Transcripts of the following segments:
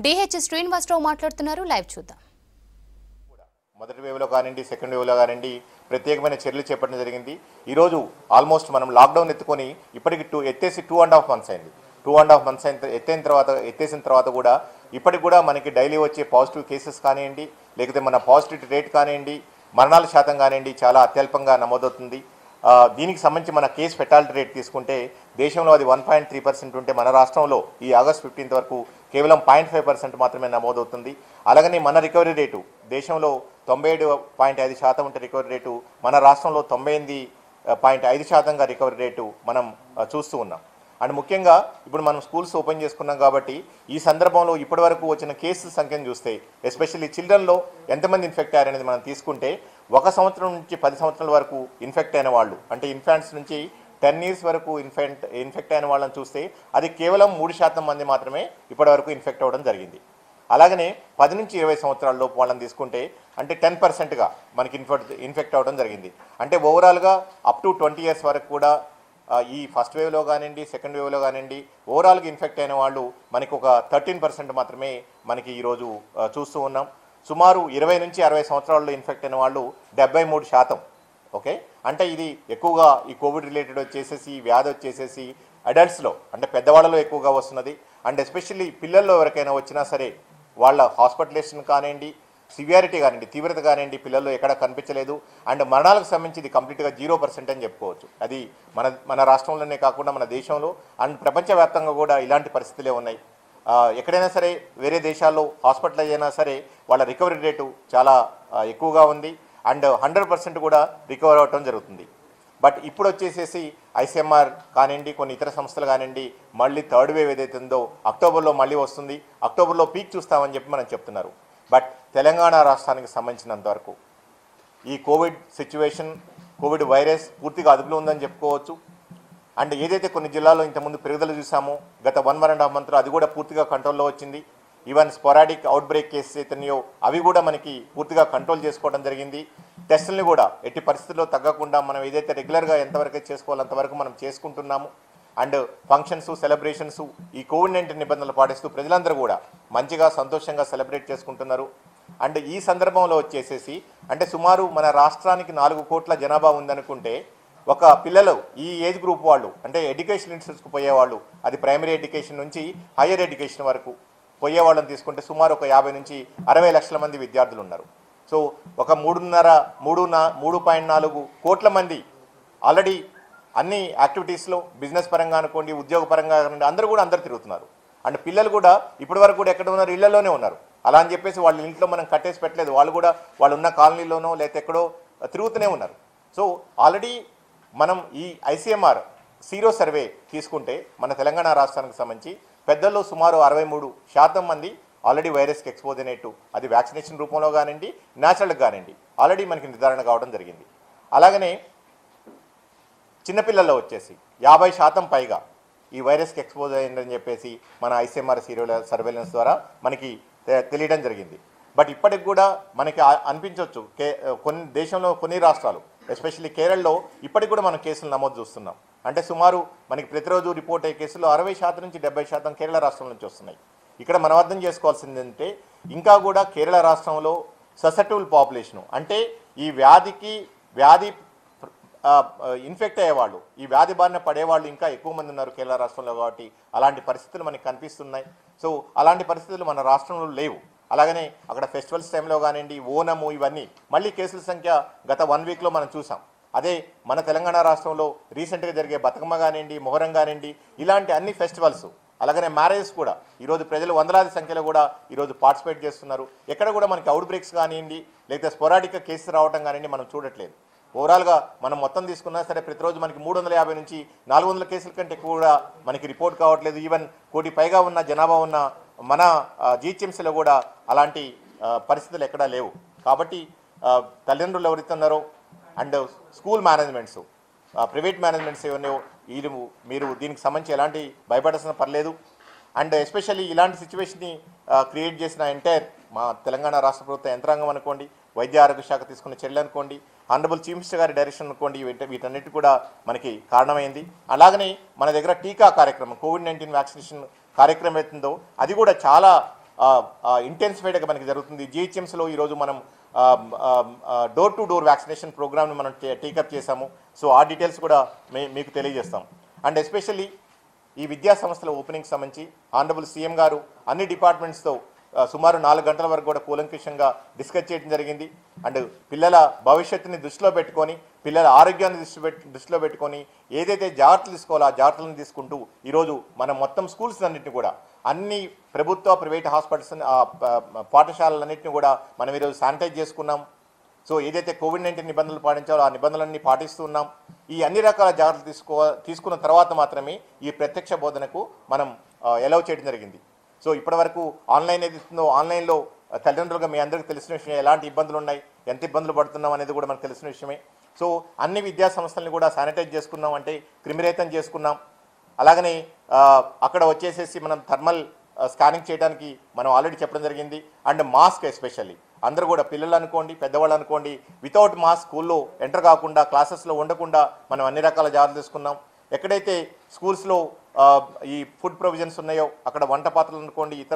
DH Srinivasarao మాట్లాడుతున్నారు live చూద్దాం మొదటి వేవ్లో కానివ్వండి సెకండ్ వేవ్లో కానివ్వండి ప్రత్యేకమైన చర్యలు చేపట్టడం జరిగింది ఈరోజు ఆల్మోస్ట్ మనం లాక్డౌన్ ఎత్తుకొని ఇప్పటికి టూ ఎత్తేసి టూ అండ్ హాఫ్ మంత్స్ అయింది టూ అండ్ హాఫ్ మంత్స్ అయిన ఎత్తైన తర్వాత ఎత్తేసిన తర్వాత కూడా ఇప్పటికి కూడా మనకి డైలీ వచ్చే పాజిటివ్ కేసెస్ కానివ్వండి లేకపోతే మన పాజిటివిటీ రేట్ కానివ్వండి మరణాల శాతం కానివ్వండి చాలా అత్యల్పంగా నమోదవుతుంది ఆ, దీనికి సంబంధించి మన కేసు ఫెటాలిటీ రేట్ తీసుకుంటే దేశంలో అది వన్ పాయింట్ త్రీ పర్సెంట్ ఉంటే మన రాష్ట్రంలో ఈ ఆగస్ట్ ఫిఫ్టీన్త్ వరకు కేవలం పాయింట్ ఫైవ్ పర్సెంట్ మాత్రమే నమోదవుతుంది అలాగనే మన రికవరీ రేటు దేశంలో తొంభై ఏడు పాయింట్ ఐదు శాతం ఉంటే రికవరీ రేటు మన రాష్ట్రంలో తొంభై ఎనిమిది పాయింట్ ఐదు శాతంగా రికవరీ రేటు మనం ఆ, చూస్తూ ఉన్నాం అండ్ ముఖ్యంగా ఇప్పుడు మనం స్కూల్స్ ఓపెన్ చేసుకున్నాం కాబట్టి ఈ సందర్భంలో ఇప్పటివరకు వచ్చిన కేసుల సంఖ్యను చూస్తే ఎస్పెషల్లీ చిల్డ్రన్లో ఎంతమంది ఇన్ఫెక్ట్ అయ్యారనేది మనం తీసుకుంటే ఒక సంవత్సరం నుంచి పది సంవత్సరాల వరకు ఇన్ఫెక్ట్ అయిన వాళ్ళు అంటే ఇన్ఫాంట్స్ నుంచి టెన్ ఇయర్స్ వరకు ఇన్ఫెక్ట్ ఇన్ఫెక్ట్ అయిన వాళ్ళని చూస్తే అది కేవలం మూడు శాతం మంది మాత్రమే ఇప్పటివరకు ఇన్ఫెక్ట్ అవ్వడం జరిగింది అలాగనే పది నుంచి ఇరవై సంవత్సరాల లోపు వాళ్ళని తీసుకుంటే అంటే టెన్ పర్సెంట్గా మనకి ఇన్ఫెక్ట్ ఇన్ఫెక్ట్ అవ్వడం జరిగింది అంటే ఓవరాల్గా అప్ టు ట్వంటీ ఇయర్స్ వరకు కూడా ఆ, ఈ ఫస్ట్ వేవ్లో కానివ్వండి సెకండ్ వేవ్లో కానివ్వండి ఓవరాల్గా ఇన్ఫెక్ట్ అయిన వాళ్ళు మనకి ఒక థర్టీన్ పర్సెంట్ మాత్రమే మనకి ఈరోజు ఆ, చూస్తూ ఉన్నాం సుమారు ఇరవై నుంచి అరవై సంవత్సరాల్లో ఇన్ఫెక్ట్ అయిన వాళ్ళు డెబ్బై మూడు శాతం ఓకే అంటే ఇది ఎక్కువగా ఈ కోవిడ్ రిలేటెడ్ వచ్చేసేసి ఈ వ్యాధి వచ్చేసేసి అడల్ట్స్లో అంటే పెద్దవాళ్ళలో ఎక్కువగా వస్తున్నది అండ్ ఎస్పెషల్లీ పిల్లల్లో ఎవరికైనా వచ్చినా సరే వాళ్ళ హాస్పిటలేషన్ కానివ్వండి సివియారిటీ కానివ్వండి తీవ్రత కానివ్వండి పిల్లల్లో ఎక్కడ కనిపించలేదు అండ్ మరణాలకు సంబంధించి ఇది కంప్లీట్గా జీరో పర్సెంట్ అని చెప్పుకోవచ్చు అది మన మన రాష్ట్రంలోనే కాకుండా మన దేశంలో అండ్ ప్రపంచవ్యాప్తంగా కూడా ఇలాంటి పరిస్థితులే ఉన్నాయి ఆ, ఎక్కడైనా సరే వేరే దేశాల్లో హాస్పిటల్ అయినా సరే వాళ్ళ రికవరీ రేటు చాలా ఆ, ఎక్కువగా ఉంది అండ్ హండ్రెడ్ పర్సెంట్ కూడా రికవర్ అవ్వటం జరుగుతుంది బట్ ఇప్పుడు వచ్చేసేసి ఐసీఎంఆర్ కానివ్వండి కొన్ని ఇతర సంస్థలు కానివ్వండి మళ్ళీ థర్డ్ వేవ్ ఏదైతే ఉందో అక్టోబర్లో మళ్ళీ వస్తుంది అక్టోబర్లో పీక్ చూస్తామని చెప్పి మనం చెప్తున్నారు బట్ తెలంగాణ రాష్ట్రానికి సంబంధించినంత వరకు ఈ కోవిడ్ సిచ్యువేషన్ కోవిడ్ వైరస్ పూర్తిగా అదుపులో ఉందని చెప్పుకోవచ్చు అండ్ ఏదైతే కొన్ని జిల్లాల్లో ఇంతకుముందు పెరుగుదల చూసామో గత వన్ వన్ అండ్ హాఫ్ మంత్లో అది కూడా పూర్తిగా కంట్రోల్లో వచ్చింది even sporadic outbreak cases అయితేనేయో అవి కూడా మనకి పూర్తిగా కంట్రోల్ చేసుకోవడం జరిగింది టెస్టుల్ని కూడా ఎట్టి పరిస్థితుల్లో తగ్గకుండా మనం ఏదైతే రెగ్యులర్గా ఎంతవరకు చేసుకోవాలో అంతవరకు మనం చేసుకుంటున్నాము అండ్ ఫంక్షన్స్ సెలబ్రేషన్స్ ఈ కోవిడ్ నైన్టీన్ నిబంధనలు పాటిస్తూ ప్రజలందరూ కూడా మంచిగా సంతోషంగా సెలబ్రేట్ చేసుకుంటున్నారు అండ్ ఈ సందర్భంలో వచ్చేసేసి అంటే సుమారు మన రాష్ట్రానికి నాలుగు కోట్ల జనాభా ఉందనుకుంటే ఒక పిల్లలు ఈ ఏజ్ గ్రూప్ వాళ్ళు అంటే ఎడ్యుకేషన్ ఇన్స్టిట్యూట్స్కి పోయేవాళ్ళు అది ప్రైమరీ ఎడ్యుకేషన్ నుంచి హయ్యర్ ఎడ్యుకేషన్ వరకు పోయే వాళ్ళని తీసుకుంటే సుమారు ఒక యాభై నుంచి అరవై లక్షల మంది విద్యార్థులు ఉన్నారు సో ఒక మూడున్నర మూడు నా మూడు పాయింట్ నాలుగు కోట్ల మంది ఆల్రెడీ అన్ని యాక్టివిటీస్లో బిజినెస్ పరంగా అనుకోండి ఉద్యోగ పరంగా అనుకోండి అందరూ కూడా అందరు తిరుగుతున్నారు అండ్ పిల్లలు కూడా ఇప్పటి వరకు కూడా ఎక్కడ ఉన్నారు ఇళ్లలోనే ఉన్నారు అలా అని చెప్పేసి వాళ్ళ ఇంట్లో మనం కట్టేసి పెట్టలేదు వాళ్ళు కూడా వాళ్ళు ఉన్న కాలనీలోనో లేకపోతే ఎక్కడో తిరుగుతూనే ఉన్నారు సో ఆల్రెడీ మనం ఈ ఐసీఎంఆర్ సీరో సర్వే తీసుకుంటే మన తెలంగాణ రాష్ట్రానికి సంబంధించి పెద్దల్లో సుమారు అరవై మూడు శాతం మంది ఆల్రెడీ వైరస్కి ఎక్స్పోజ్ అయినట్టు అది వ్యాక్సినేషన్ రూపంలో కానివ్వండి న్యాచురల్గా కానివ్వండి ఆల్రెడీ మనకి నిర్ధారణ కావడం జరిగింది అలాగనే చిన్నపిల్లల్లో వచ్చేసి యాభై శాతం పైగా ఈ వైరస్కి ఎక్స్పోజ్ అయిందని చెప్పేసి మన ఐసీఎంఆర్ సీరియల్ సర్వేలెన్స్ ద్వారా మనకి తె- తెలియడం జరిగింది బట్ ఇప్పటికి కూడా మనకి ఆ- అనిపించవచ్చు కే కొన్ని దేశంలో కొన్ని రాష్ట్రాలు ఎస్పెషల్లీ కేరళలో ఇప్పటికి కూడా మనం కేసులు నమోదు చూస్తున్నాం అంటే సుమారు మనకి ప్రతిరోజు రిపోర్ట్ అయ్యే కేసులు అరవై శాతం నుంచి డెబ్బై శాతం కేరళ రాష్ట్రం నుంచి వస్తున్నాయి ఇక్కడ మనం అర్థం చేసుకోవాల్సింది ఏంటంటే ఇంకా కూడా కేరళ రాష్ట్రంలో ససెప్టబుల్ పాపులేషను అంటే ఈ వ్యాధికి వ్యాధి ఆ, ఆ, ఇన్ఫెక్ట్ అయ్యేవాళ్ళు ఈ వ్యాధి బారిన పడేవాళ్ళు ఇంకా ఎక్కువ మంది ఉన్నారు కేరళ రాష్ట్రంలో కాబట్టి అలాంటి పరిస్థితులు మనకి కనిపిస్తున్నాయి సో అలాంటి పరిస్థితులు మన రాష్ట్రంలో లేవు అలాగనే అక్కడ ఫెస్టివల్స్ టైంలో కానివ్వండి ఓనము ఇవన్నీ మళ్ళీ కేసుల సంఖ్య గత వన్ వీక్లో మనం చూసాం అదే మన తెలంగాణ రాష్ట్రంలో రీసెంట్గా జరిగే బతుకమ్మ కానివ్వండి మొహరం కానివ్వండి ఇలాంటి అన్ని ఫెస్టివల్స్ అలాగనే మ్యారేజెస్ కూడా ఈరోజు ప్రజలు వందలాది సంఖ్యలో కూడా ఈరోజు పార్టిసిపేట్ చేస్తున్నారు ఎక్కడ కూడా మనకి అవుట్ బ్రేక్స్ కానివ్వండి లేకపోతే స్పొరాడిక్ కేసెస్ రావడం కానివ్వండి మనం చూడట్లేదు ఓవరాల్గా మనం మొత్తం తీసుకున్నా సరే ప్రతిరోజు మనకి మూడు వందల యాభై నుంచి నాలుగు వందల కేసుల కంటే ఎక్కువ కూడా మనకి రిపోర్ట్ కావట్లేదు ఈవెన్ కోటి పైగా ఉన్న జనాభా ఉన్న మన జీహెచ్ఎంసీలో కూడా అలాంటి ఆ, పరిస్థితులు ఎక్కడా లేవు కాబట్టి ఆ, తల్లిదండ్రులు ఎవరైతే ఉన్నారో and school managements private managements ఏమన్నాయో వీరు మీరు దీనికి సంబంధించి ఎలాంటి భయపడాల్సిన పర్లేదు అండ్ ఎస్పెషల్లీ ఇలాంటి సిచ్యువేషన్ని క్రియేట్ చేసిన ఎంటైర్ మా తెలంగాణ రాష్ట్ర ప్రభుత్వ యంత్రాంగం అనుకోండి వైద్య ఆరోగ్య శాఖ తీసుకున్న చర్యలు అనుకోండి ఆనరబుల్ చీఫ్ మినిస్టర్ గారి డైరెక్షన్ అనుకోండి వీట వీటన్నిటి కూడా మనకి కారణమైంది అలాగనే మన దగ్గర టీకా కార్యక్రమం కోవిడ్ నైన్టీన్ వ్యాక్సినేషన్ కార్యక్రమం అవుతుందో అది కూడా చాలా ఇంటెన్సిఫైడ్గా మనకి జరుగుతుంది జిహెచ్ఎంసీలో ఈరోజు మనం డోర్ టు డోర్ వ్యాక్సినేషన్ ప్రోగ్రామ్ని మనం టేకప్ చేశాము సో ఆ డీటెయిల్స్ కూడా మే మీకు తెలియజేస్తాం అండ్ ఎస్పెషల్లీ ఈ విద్యా సంస్థల ఓపెనింగ్ సంబంధించి ఆనరబుల్ సీఎం గారు అన్ని డిపార్ట్మెంట్స్తో ఆ, సుమారు నాలుగు గంటల వరకు కూడా కూలంకషంగా డిస్కస్ చేయడం జరిగింది అండ్ పిల్లల భవిష్యత్తుని దృష్టిలో పెట్టుకొని పిల్లల ఆరోగ్యాన్ని దృష్టి పెట్టి దృష్టిలో పెట్టుకొని ఏదైతే జాగ్రత్తలు తీసుకోవాలో ఆ జాగ్రత్తలను తీసుకుంటూ ఈరోజు మనం మొత్తం స్కూల్స్ అన్నింటినీ కూడా అన్ని ప్రభుత్వ ప్రైవేట్ హాస్పిటల్స్ ఆ, ప- పాఠశాలలన్నింటినీ కూడా మనం ఈరోజు శానిటైజ్ చేసుకున్నాం సో ఏదైతే కోవిడ్ నైన్టీన్ నిబంధనలు పాటించాలో ఆ నిబంధనలన్నీ పాటిస్తున్నాం ఈ అన్ని రకాల జాగ్రత్తలు తీసుకో తీసుకున్న తర్వాత మాత్రమే ఈ ప్రత్యక్ష బోధనకు మనం ఎలవ్ చేయడం జరిగింది సో ఇప్పటివరకు ఆన్లైన్ ఏది ఇస్తుందో ఆన్లైన్లో ఆ, తల్లిదండ్రులుగా మీ అందరికీ తెలిసిన విషయం ఎలాంటి ఇబ్బందులు ఉన్నాయి ఎంత ఇబ్బందులు పడుతున్నాం అనేది కూడా మనకు తెలిసిన విషయమే సో అన్ని విద్యా సంస్థల్ని కూడా శానిటైజ్ చేసుకున్నాం అంటే క్రిమిరహితం చేసుకున్నాం అలాగనే ఆ, అక్కడ వచ్చేసేసి మనం థర్మల్ స్కానింగ్ చేయడానికి మనం ఆల్రెడీ చెప్పడం జరిగింది అండ్ మాస్క్ ఎస్పెషల్లీ అందరూ కూడా పిల్లలు అనుకోండి పెద్దవాళ్ళు అనుకోండి వితౌట్ మాస్క్ స్కూల్లో ఎంటర్ కాకుండా క్లాసెస్లో ఉండకుండా మనం అన్ని రకాల జాగ్రత్తలు తీసుకున్నాం ఎక్కడైతే స్కూల్స్లో ఆ, ఈ ఫుడ్ ప్రొవిజన్స్ ఉన్నాయో అక్కడ వంట పాత్రలు అనుకోండి ఇతర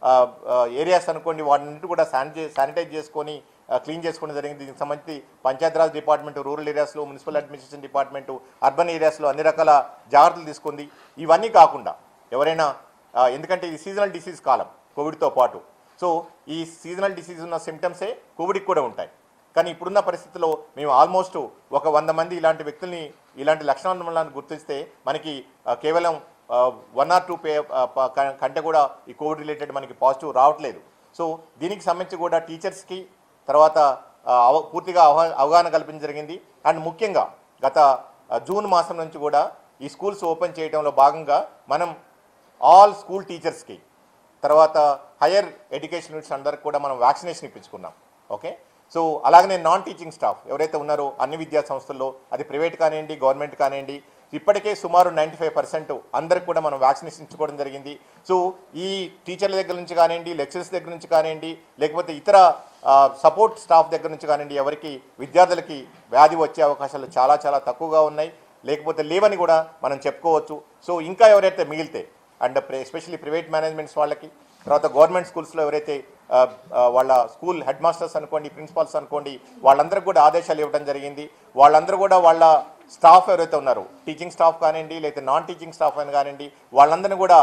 ఏరియాస్ అనుకోండి వాటిని కూడా శానిటై శానిటైజ్ చేసుకొని క్లీన్ చేసుకోవడం జరిగింది దీనికి సంబంధించి పంచాయతీరాజ్ డిపార్ట్మెంట్ రూరల్ ఏరియాస్లో మున్సిపల్ అడ్మినిస్ట్రేషన్ డిపార్ట్మెంట్ అర్బన్ ఏరియాస్లో అన్ని రకాల జాగ్రత్తలు తీసుకుంది ఇవన్నీ కాకుండా ఎవరైనా ఆ, ఎందుకంటే ఇది సీజనల్ డిసీజ్ కాలం కోవిడ్తో పాటు సో ఈ సీజనల్ డిసీజ్ ఉన్న సిమ్టమ్సే కోవిడ్కి కూడా ఉంటాయి కానీ ఇప్పుడున్న పరిస్థితుల్లో మేము ఆల్మోస్ట్ ఒక వంద మంది ఇలాంటి వ్యక్తుల్ని ఇలాంటి లక్షణాలను మనల్ని గుర్తిస్తే మనకి ఆ, కేవలం వన్ ఆర్ టూ పే ఆ, ప- క- కంటే కూడా ఈ కోవిడ్ రిలేటెడ్ మనకి పాజిటివ్ రావట్లేదు సో దీనికి సంబంధించి కూడా టీచర్స్కి తర్వాత ఆ, అవ- పూర్తిగా అవగా- అవగాహన కల్పించడం జరిగింది అండ్ ముఖ్యంగా గత ఆ, జూన్ మాసం నుంచి కూడా ఈ స్కూల్స్ ఓపెన్ చేయడంలో భాగంగా మనం ఆల్ స్కూల్ టీచర్స్కి తర్వాత హయ్యర్ ఎడ్యుకేషన్ యూనిట్స్ అందరికి కూడా మనం వ్యాక్సినేషన్ ఇప్పించుకున్నాం ఓకే సో అలాగనే నాన్ టీచింగ్ స్టాఫ్ ఎవరైతే ఉన్నారో అన్ని విద్యా సంస్థల్లో అది ప్రైవేట్ కానివ్వండి గవర్నమెంట్ కానివ్వండి ఇప్పటికే సుమారు నైంటీ ఫైవ్ పర్సెంట్ అందరికి కూడా మనం వ్యాక్సినేషన్ ఇచ్చుకోవడం జరిగింది సో ఈ టీచర్ల దగ్గర నుంచి కానివ్వండి లెక్చర్స్ దగ్గర నుంచి కానివ్వండి లేకపోతే ఇతర సపోర్ట్ స్టాఫ్ దగ్గర నుంచి కానివ్వండి ఎవరికి విద్యార్థులకి వ్యాధి వచ్చే అవకాశాలు చాలా చాలా తక్కువగా ఉన్నాయి లేకపోతే లేవని కూడా మనం చెప్పుకోవచ్చు సో ఇంకా ఎవరైతే మిగిలితే అండ్ ఎస్పెషల్లీ ప్రైవేట్ మేనేజ్మెంట్స్ వాళ్ళకి తర్వాత గవర్నమెంట్ స్కూల్స్లో ఎవరైతే ఆ, ఆ, వాళ్ళ స్కూల్ హెడ్ మాస్టర్స్ అనుకోండి ప్రిన్సిపాల్స్ అనుకోండి వాళ్ళందరికీ కూడా ఆదేశాలు ఇవ్వడం జరిగింది వాళ్ళందరూ కూడా వాళ్ళ స్టాఫ్ ఎవరైతే ఉన్నారో టీచింగ్ స్టాఫ్ కానివ్వండి లేకపోతే నాన్ టీచింగ్ స్టాఫ్ అని కానివ్వండి వాళ్ళందరినీ కూడా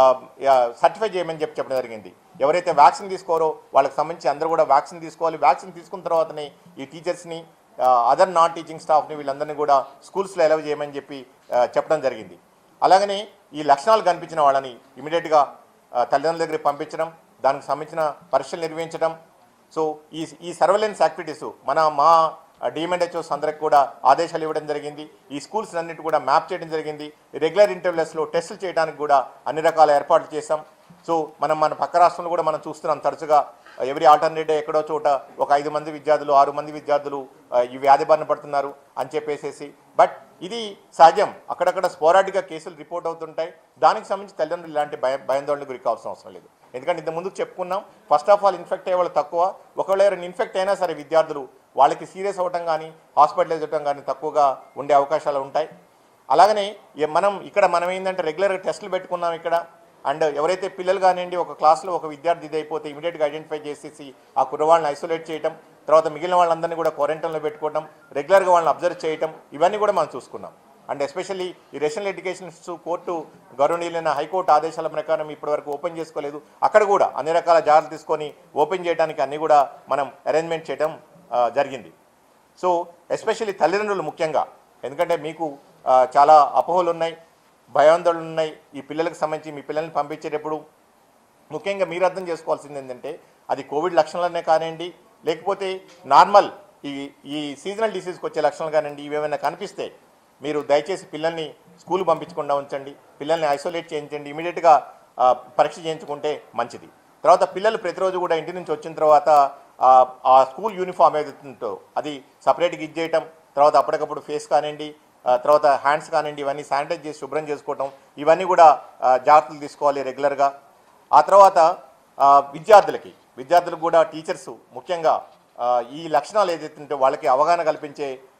సర్టిఫై చేయమని చెప్పి చెప్పడం జరిగింది ఎవరైతే వ్యాక్సిన్ తీసుకోరో వాళ్ళకి సంబంధించి అందరూ కూడా వ్యాక్సిన్ తీసుకోవాలి వ్యాక్సిన్ తీసుకున్న తర్వాతనే ఈ టీచర్స్ని అదర్ నాన్ టీచింగ్ స్టాఫ్ని వీళ్ళందరినీ కూడా స్కూల్స్లో ఎలవ్ చేయమని చెప్పి ఆ, చెప్పడం జరిగింది అలాగనే ఈ లక్షణాలు కనిపించిన వాళ్ళని ఇమీడియట్గా తల్లిదండ్రుల దగ్గరికి పంపించడం దానికి సంబంధించిన పరీక్షలు నిర్వహించడం సో ఈ ఈ సర్వేలెన్స్ యాక్టివిటీస్ మన మా డిఎంఎండ్హెచ్ఓస్ అందరికి కూడా ఆదేశాలు ఇవ్వడం జరిగింది ఈ స్కూల్స్ అన్నిటి కూడా మ్యాప్ చేయడం జరిగింది రెగ్యులర్ ఇంటర్వ్యూస్లో టెస్టులు చేయడానికి కూడా అన్ని రకాల ఏర్పాట్లు చేశాం సో మనం మన పక్క రాష్ట్రంలో కూడా మనం చూస్తున్నాం తరచుగా ఎవరి ఆల్టర్నేట్ డే ఎక్కడో చోట ఒక ఐదు మంది విద్యార్థులు ఆరు మంది విద్యార్థులు ఆ, ఈ వ్యాధి బారిన పడుతున్నారు అని చెప్పేసేసి బట్ ఇది సహజం అక్కడక్కడ స్పోరాటిక్గా కేసులు రిపోర్ట్ అవుతుంటాయి దానికి సంబంధించి తల్లిదండ్రులు ఇలాంటి భయ భయాందోళనకు గురి కావాల్సిన అవసరం లేదు ఎందుకంటే ఇంత ముందుకు చెప్పుకున్నాం ఫస్ట్ ఆఫ్ ఆల్ ఇన్ఫెక్ట్ అయ్యే వాళ్ళు తక్కువ ఒకవేళ ఎవరైనా ఇన్ఫెక్ట్ అయినా సరే విద్యార్థులు వాళ్ళకి సీరియస్ అవ్వటం కానీ హాస్పిటలైజ్ అవ్వటం కానీ తక్కువగా ఉండే అవకాశాలు ఉంటాయి అలాగనే ఏ- మనం ఇక్కడ మనం ఏంటంటే రెగ్యులర్గా టెస్టులు పెట్టుకున్నాం ఇక్కడ అండ్ ఎవరైతే పిల్లలు కానివ్వండి ఒక క్లాస్లో ఒక విద్యార్థి ఇది అయిపోతే ఇమీడియట్గా ఐడెంటిఫై చేసేసి ఆ కుర్రవాళ్ళని ఐసోలేట్ చేయటం తర్వాత మిగిలిన వాళ్ళందరినీ కూడా క్వారంటైన్లో పెట్టుకోవడం రెగ్యులర్గా వాళ్ళని అబ్జర్వ్ చేయటం ఇవన్నీ కూడా మనం చూసుకున్నాం అండ్ ఎస్పెషల్లీ ఈ రేషనల్ ఎడ్యుకేషన్ కోర్టు గౌరవనీయులైన హైకోర్టు ఆదేశాల ప్రకారం ఇప్పటివరకు ఓపెన్ చేసుకోలేదు అక్కడ కూడా అన్ని రకాల జాగ్రత్తలు తీసుకొని ఓపెన్ చేయడానికి అన్ని కూడా మనం అరేంజ్మెంట్ చేయడం ఆ, జరిగింది సో ఎస్పెషల్లీ తల్లిదండ్రులు ముఖ్యంగా ఎందుకంటే మీకు ఆ, చాలా అపోహలు ఉన్నాయి భయాందోళనలు ఉన్నాయి ఈ పిల్లలకు సంబంధించి మీ పిల్లల్ని పంపించేటప్పుడు ముఖ్యంగా మీరు అర్థం చేసుకోవాల్సింది ఏంటంటే అది కోవిడ్ లక్షణాలనే కానివ్వండి లేకపోతే నార్మల్ ఈ ఈ సీజనల్ డిసీజ్కి వచ్చే లక్షణాలు కానివ్వండి ఇవేమైనా కనిపిస్తే మీరు దయచేసి పిల్లల్ని స్కూల్ పంపించకుండా ఉంచండి పిల్లల్ని ఐసోలేట్ చేయించండి ఇమీడియట్గా పరీక్ష చేయించుకుంటే మంచిది తర్వాత పిల్లలు ప్రతిరోజు కూడా ఇంటి నుంచి వచ్చిన తర్వాత ఆ, ఆ స్కూల్ యూనిఫామ్ ఏదైతే ఉందో అది సపరేట్గా ఇచ్చేయటం తర్వాత అప్పటికప్పుడు ఫేస్ కానివ్వండి ఆ, తర్వాత హ్యాండ్స్ కానివ్వండి ఇవన్నీ శానిటైజ్ చేసి శుభ్రం చేసుకోవటం ఇవన్నీ కూడా ఆ, జాగ్రత్తలు తీసుకోవాలి రెగ్యులర్గా ఆ తర్వాత ఆ, విద్యార్థులకి విద్యార్థులకు కూడా టీచర్స్ ముఖ్యంగా ఆ, ఈ లక్షణాలు ఏదైతే ఉంటే వాళ్ళకి అవగాహన కల్పించే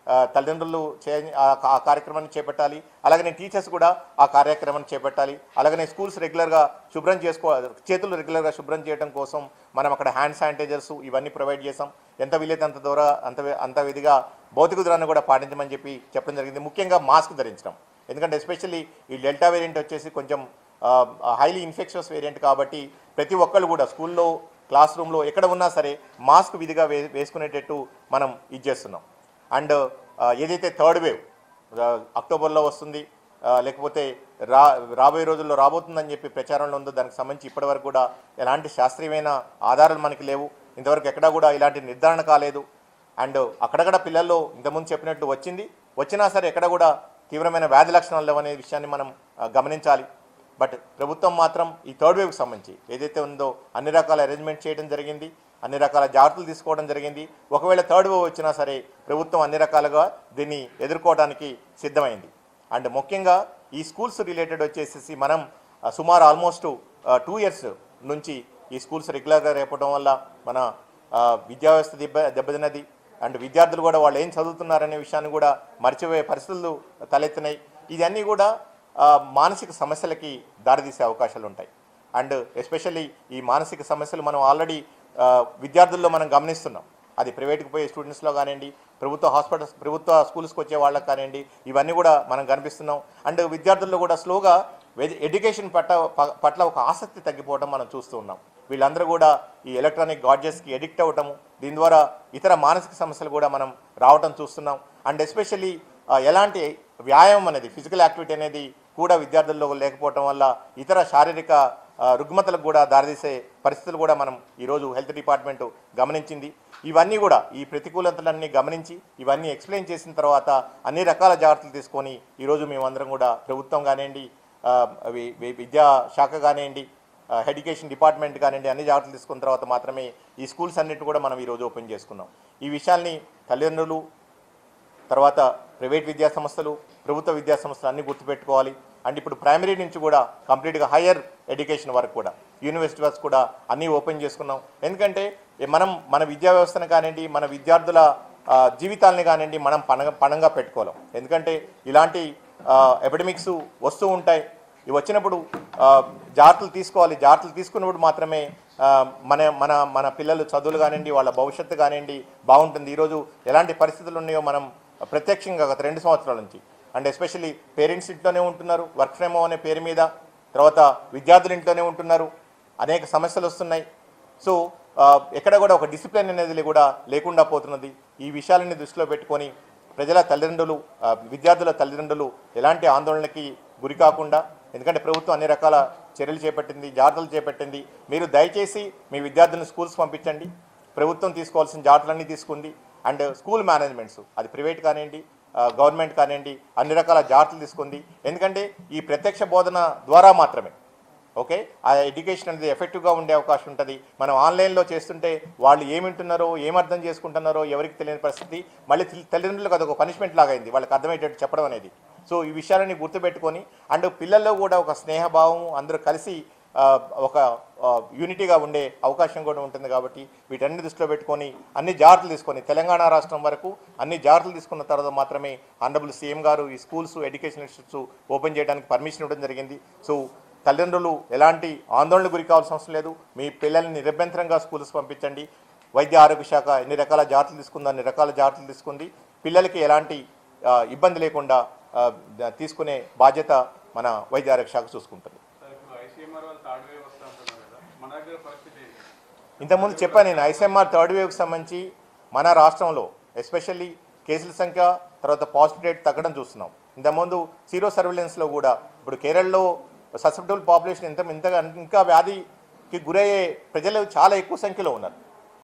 ఆ, తల్లిదండ్రులు చే ఆ ఆ కార్యక్రమాన్ని చేపట్టాలి అలాగనే టీచర్స్ కూడా ఆ కార్యక్రమాన్ని చేపట్టాలి అలాగనే స్కూల్స్ రెగ్యులర్గా శుభ్రం చేసుకో చేతులు రెగ్యులర్గా శుభ్రం చేయడం కోసం మనం అక్కడ హ్యాండ్ శానిటైజర్స్ ఇవన్నీ ప్రొవైడ్ చేసాం ఎంత వీలైతే అంత దూర అంత వి- అంత విధిగా భౌతిక దూరాన్ని కూడా పాటించమని చెప్పి చెప్పడం జరిగింది ముఖ్యంగా మాస్క్ ధరించడం ఎందుకంటే ఎస్పెషల్లీ ఈ డెల్టా వేరియంట్ వచ్చేసి కొంచెం హైలీ ఇన్ఫెక్షన్స్ వేరియంట్ కాబట్టి ప్రతి ఒక్కళ్ళు కూడా స్కూల్లో క్లాస్ రూమ్లో ఎక్కడ ఉన్నా సరే మాస్క్ విధిగా వే వేసుకునేటట్టు మనం ఇది చేస్తున్నాం అండ్ ఏదైతే థర్డ్ వేవ్ అక్టోబర్లో వస్తుంది ఆ, లేకపోతే రా రాబోయే రోజుల్లో రాబోతుందని చెప్పి ప్రచారంలో ఉందో దానికి సంబంధించి ఇప్పటివరకు కూడా ఎలాంటి శాస్త్రీయమైన ఆధారాలు మనకి లేవు ఇంతవరకు ఎక్కడా కూడా ఇలాంటి నిర్ధారణ కాలేదు అండ్ అక్కడక్కడ పిల్లల్లో ఇంతకుముందు చెప్పినట్టు వచ్చింది వచ్చినా సరే ఎక్కడ కూడా తీవ్రమైన వ్యాధి లక్షణాలు లేవనే విషయాన్ని మనం ఆ, గమనించాలి బట్ ప్రభుత్వం మాత్రం ఈ థర్డ్ వేవ్కి సంబంధించి ఏదైతే ఉందో అన్ని రకాల అరేంజ్మెంట్ చేయడం జరిగింది అన్ని రకాల జాగ్రత్తలు తీసుకోవడం జరిగింది ఒకవేళ థర్డ్ వేవ్ వచ్చినా సరే ప్రభుత్వం అన్ని రకాలుగా దీన్ని ఎదుర్కోవడానికి సిద్ధమైంది అండ్ ముఖ్యంగా ఈ స్కూల్స్ రిలేటెడ్ వచ్చేసేసి మనం ఆ, సుమారు ఆల్మోస్ట్ టూ ఇయర్స్ నుంచి ఈ స్కూల్స్ రెగ్యులర్గా రేపడం వల్ల మన ఆ, విద్యా వ్యవస్థ దెబ్బ దెబ్బతిన్నది అండ్ విద్యార్థులు కూడా వాళ్ళు ఏం చదువుతున్నారనే విషయాన్ని కూడా మర్చిపోయే పరిస్థితులు తలెత్తినాయి ఇవన్నీ కూడా ఆ, మానసిక సమస్యలకి దారితీసే అవకాశాలు ఉంటాయి అండ్ ఎస్పెషల్లీ ఈ మానసిక సమస్యలు మనం ఆల్రెడీ విద్యార్థుల్లో మనం గమనిస్తున్నాం అది ప్రైవేట్కి పోయే స్టూడెంట్స్లో కానివ్వండి ప్రభుత్వ హాస్పిటల్స్ ప్రభుత్వ స్కూల్స్కి వచ్చే వాళ్ళకి కానివ్వండి ఇవన్నీ కూడా మనం కనిపిస్తున్నాం అండ్ విద్యార్థుల్లో కూడా స్లోగా వె- ఎడ్యుకేషన్ పట్ల ప- పట్ల ఒక ఆసక్తి తగ్గిపోవడం మనం చూస్తూ ఉన్నాం వీళ్ళందరూ కూడా ఈ ఎలక్ట్రానిక్ గాడ్జెట్స్కి ఎడిక్ట్ అవ్వటము దీని ద్వారా ఇతర మానసిక సమస్యలు కూడా మనం రావటం చూస్తున్నాం అండ్ ఎస్పెషల్లీ ఎలాంటి వ్యాయామం అనేది ఫిజికల్ యాక్టివిటీ అనేది కూడా విద్యార్థుల్లో లేకపోవటం వల్ల ఇతర శారీరక ఆ, రుగ్మతలకు కూడా దారితీసే పరిస్థితులు కూడా మనం ఈరోజు హెల్త్ డిపార్ట్మెంట్ గమనించింది ఇవన్నీ కూడా ఈ ప్రతికూలతలన్నీ గమనించి ఇవన్నీ ఎక్స్ప్లెయిన్ చేసిన తర్వాత అన్ని రకాల జాగ్రత్తలు తీసుకొని ఈరోజు మేమందరం కూడా ప్రభుత్వం కానివ్వండి ఆ, వి- వి- విద్యా శాఖ కానివ్వండి ఆ, ఎడ్యుకేషన్ డిపార్ట్మెంట్ కానివ్వండి అన్ని జాగ్రత్తలు తీసుకున్న తర్వాత మాత్రమే ఈ స్కూల్స్ అన్నిటిని కూడా మనం ఈరోజు ఓపెన్ చేసుకున్నాం ఈ విషయాల్ని తల్లిదండ్రులు తర్వాత ప్రైవేట్ విద్యా సంస్థలు ప్రభుత్వ విద్యా సంస్థలు అన్ని గుర్తుపెట్టుకోవాలి అండ్ ఇప్పుడు ప్రైమరీ నుంచి కూడా కంప్లీట్గా హయ్యర్ ఎడ్యుకేషన్ వరకు కూడా యూనివర్సిటీ వరకు కూడా అన్నీ ఓపెన్ చేసుకున్నాం ఎందుకంటే ఏ మనం మన విద్యా వ్యవస్థను కానివ్వండి మన విద్యార్థుల ఆ, జీవితాలని కానివ్వండి మనం పణంగా పణంగా పెట్టుకోలేం ఎందుకంటే ఇలాంటి ఎపిడమిక్స్ వస్తూ ఉంటాయి ఇవి వచ్చినప్పుడు ఆ, జాగ్రత్తలు తీసుకోవాలి జాగ్రత్తలు తీసుకున్నప్పుడు మాత్రమే ఆ, మన మన మన పిల్లలు చదువులు కానివ్వండి వాళ్ళ భవిష్యత్తు కానివ్వండి బాగుంటుంది ఈరోజు ఎలాంటి పరిస్థితులు ఉన్నాయో మనం ప్రత్యక్షంగా గత రెండు సంవత్సరాల నుంచి అండ్ ఎస్పెషల్లీ పేరెంట్స్ ఇంట్లోనే ఉంటున్నారు వర్క్ ఫ్రమ్ హోమ్ అనే పేరు మీద తర్వాత విద్యార్థులు ఇంట్లోనే ఉంటున్నారు అనేక సమస్యలు వస్తున్నాయి సో ఆ, ఎక్కడ కూడా ఒక డిసిప్లిన్ అనేది కూడా లేకుండా పోతున్నది ఈ విషయాలని దృష్టిలో పెట్టుకొని ప్రజల తల్లిదండ్రులు ఆ, విద్యార్థుల తల్లిదండ్రులు ఎలాంటి ఆందోళనకి గురి కాకుండా ఎందుకంటే ప్రభుత్వం అన్ని రకాల చర్యలు చేపట్టింది జాగ్రత్తలు చేపట్టింది మీరు దయచేసి మీ విద్యార్థులను స్కూల్స్ పంపించండి ప్రభుత్వం తీసుకోవాల్సిన జాగ్రత్తలన్నీ తీసుకుంది అండ్ స్కూల్ మేనేజ్మెంట్స్ అది ప్రైవేట్ కానివ్వండి ఆ, గవర్నమెంట్ కానివ్వండి అన్ని రకాల జాగ్రత్తలు తీసుకుంది ఎందుకంటే ఈ ప్రత్యక్ష బోధన ద్వారా మాత్రమే ఓకే ఆ ఎడ్యుకేషన్ అనేది ఎఫెక్టివ్గా ఉండే అవకాశం ఉంటుంది మనం ఆన్లైన్లో చేస్తుంటే వాళ్ళు ఏమి వింటున్నారో ఏం అర్థం చేసుకుంటున్నారో ఎవరికి తెలియని పరిస్థితి మళ్ళీ తెల్- తల్లిదండ్రులకు అదొక పనిష్మెంట్ లాగా అయింది వాళ్ళకి అర్థమయ్యేటట్టు చెప్పడం అనేది సో ఈ విషయాలని గుర్తుపెట్టుకొని అండ్ పిల్లల్లో కూడా ఒక స్నేహభావం అందరూ కలిసి ఆ, ఒక ఆ, యూనిటీగా ఉండే అవకాశం కూడా ఉంటుంది కాబట్టి వీటన్ని దృష్టిలో పెట్టుకొని అన్ని జాగ్రత్తలు తీసుకొని తెలంగాణ రాష్ట్రం వరకు అన్ని జాగ్రత్తలు తీసుకున్న తర్వాత మాత్రమే ఆనరబుల్ సీఎం గారు ఈ స్కూల్స్ ఎడ్యుకేషన్ ఇన్స్టిట్యూట్స్ ఓపెన్ చేయడానికి పర్మిషన్ ఇవ్వడం జరిగింది సో తల్లిదండ్రులు ఎలాంటి ఆందోళనకు గురి కావాల్సిన అవసరం లేదు మీ పిల్లల్ని నిరభ్యంతరంగా స్కూల్స్ పంపించండి వైద్య ఆరోగ్య శాఖ ఎన్ని రకాల జాగ్రత్తలు తీసుకుందో అన్ని రకాల జాగ్రత్తలు తీసుకుంది పిల్లలకి ఎలాంటి ఆ, ఇబ్బంది లేకుండా ఆ, ద- తీసుకునే బాధ్యత మన వైద్య ఆరోగ్య శాఖ చూసుకుంటుంది సార్ ఇప్పుడు ఐసీఎంఆర్ వాళ్ళు థర్డ్ వేవ్ వస్తా అంటున్నారు కదా మన దగ్గర పరిస్థితి ఏంటి? ఇంతకుముందు చెప్పాను నేను ఐసీఎంఆర్ థర్డ్ వేవ్కి సంబంధించి మన రాష్ట్రంలో ఎస్పెషల్లీ కేసుల సంఖ్య తర్వాత పాజిటివ్ రేట్ తగ్గడం చూస్తున్నాం ఇంతకుముందు సీరో సర్వేలెన్స్లో కూడా ఇప్పుడు కేరళలో ససెప్టబుల్ పాపులేషన్ ఇంత ఇంతగా ఇంకా వ్యాధికి గురయ్యే ప్రజలు చాలా ఎక్కువ సంఖ్యలో ఉన్నారు